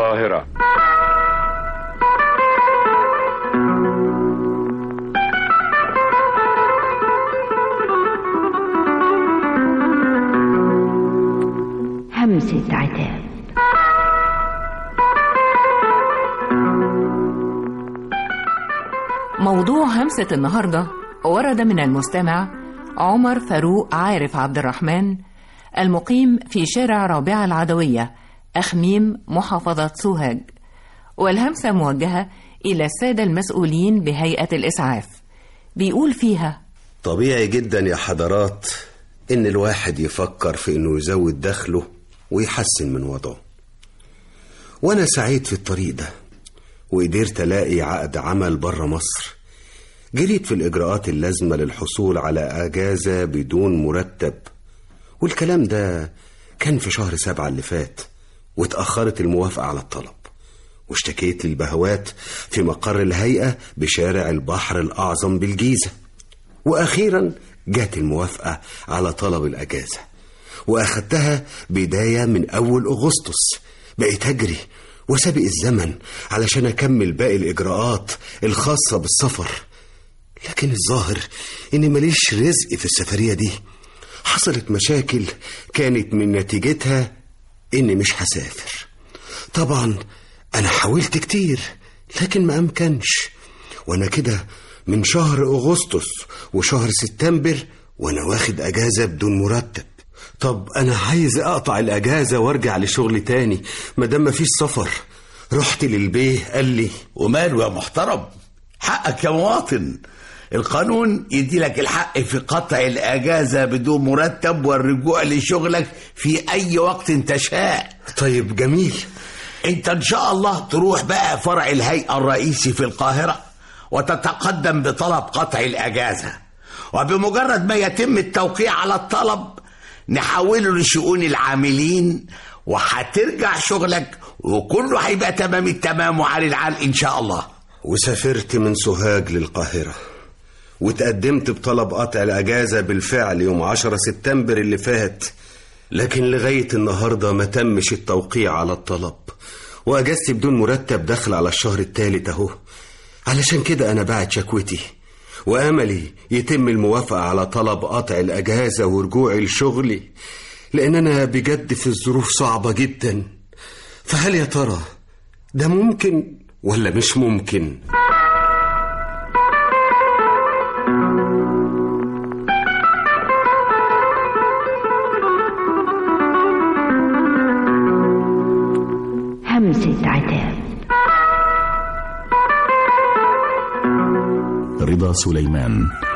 القاهرة همسة عتاب موضوع همسة النهاردة ورد من المستمع عمر فاروق عارف عبد الرحمن المقيم في شارع رابعة العدوية أخميم محافظة سوهاج والهمسة موجهة إلى السادة المسؤولين بهيئة الإسعاف بيقول فيها طبيعي جدا يا حضرات إن الواحد يفكر في إنه يزود دخله ويحسن من وضعه وأنا سعيد في الطريق ده وقدرت ألاقي عقد عمل بره مصر جريت في الإجراءات اللازمة للحصول على أجازة بدون مرتب والكلام ده كان في شهر سبعة اللي فات واتأخرت الموافقة على الطلب واشتكيت للبهوات في مقر الهيئة بشارع البحر الأعظم بالجيزة وأخيرا جات الموافقة على طلب الأجازة وأخدتها بداية من أول أغسطس بقيت أجري وسابق الزمن علشان أكمل باقي الإجراءات الخاصة بالسفر لكن الظاهر إني ماليش رزق في السفرية دي حصلت مشاكل كانت من نتيجتها إني مش هسافر طبعا أنا حاولت كتير لكن ما أمكنش وأنا كده من شهر أغسطس وشهر سبتمبر وأنا واخد أجازة بدون مرتب طب أنا عايز أقطع الأجازة وأرجع لشغل تاني مادام مفيش سفر رحت للبيه قال لي وماله يا محترم حقك يا مواطن القانون يدي لك الحق في قطع الأجازة بدون مرتب والرجوع لشغلك في أي وقت تشاء طيب جميل انت ان شاء الله تروح بقى فرع الهيئة الرئيسي في القاهرة وتتقدم بطلب قطع الأجازة وبمجرد ما يتم التوقيع على الطلب نحوله لشؤون العاملين وهترجع شغلك وكله هيبقى تمام التمام وعلى العال ان شاء الله وسافرت من سوهاج للقاهرة وتقدمت بطلب قطع الأجازة بالفعل يوم 10 سبتمبر اللي فات لكن لغاية النهاردة ما تمش التوقيع على الطلب وأجازتي بدون مرتب داخل على الشهر التالت أهو علشان كده أنا بعت شكوتي وأملي يتم الموافقة على طلب قطع الأجازة ورجوعي لشغلي لأن أنا بجد في الظروف صعبة جدا فهل يا ترى ده ممكن ولا مش ممكن؟ همسة عتاب رضا سليمان